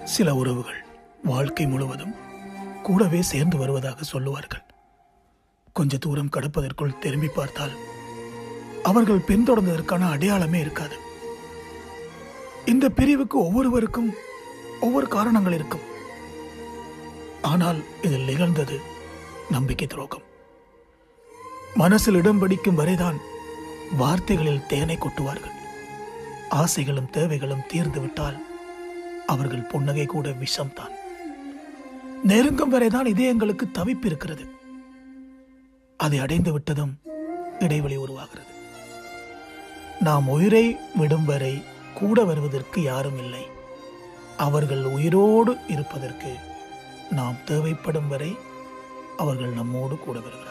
சில உறவுகள் வாழ்க்கை முழுவதும் கூடவே சேர்ந்து வருவதாக சொல்லுவார்கள் கொஞ்ச தூரம் கடப்பதற்குள் திரும்பி பார்த்தால் அவர்கள் பின்தொடர்ந்ததற்கான அடையாளமே இருக்காது இந்த பிரிவுக்கு ஒவ்வொருவருக்கும் ஒவ்வொரு காரணங்கள் இருக்கும் ஆனால் இதில் நிகழ்ந்தது நம்பிக்கை துரோகம் மனசில் இடம் பிடிக்கும் வரைதான் வார்த்தைகளில் தேனை கொட்டுவார்கள் ஆசைகளும் தேவைகளும் தீர்ந்து விட்டால் அவர்கள் புன்னகை கூட விஷம்தான் நெருங்கும் வரைதான் இதயங்களுக்கு தவிப்பு இருக்கிறது அதை அடைந்து விட்டதும் இடைவெளி உருவாகிறது நாம் உயிரை விடும் வரை கூட வருவதற்கு யாரும் இல்லை அவர்கள் உயிரோடு இருப்பதற்கு நாம் தேவைப்படும் வரை அவர்கள் நம்மோடு கூட வருகிறார்கள்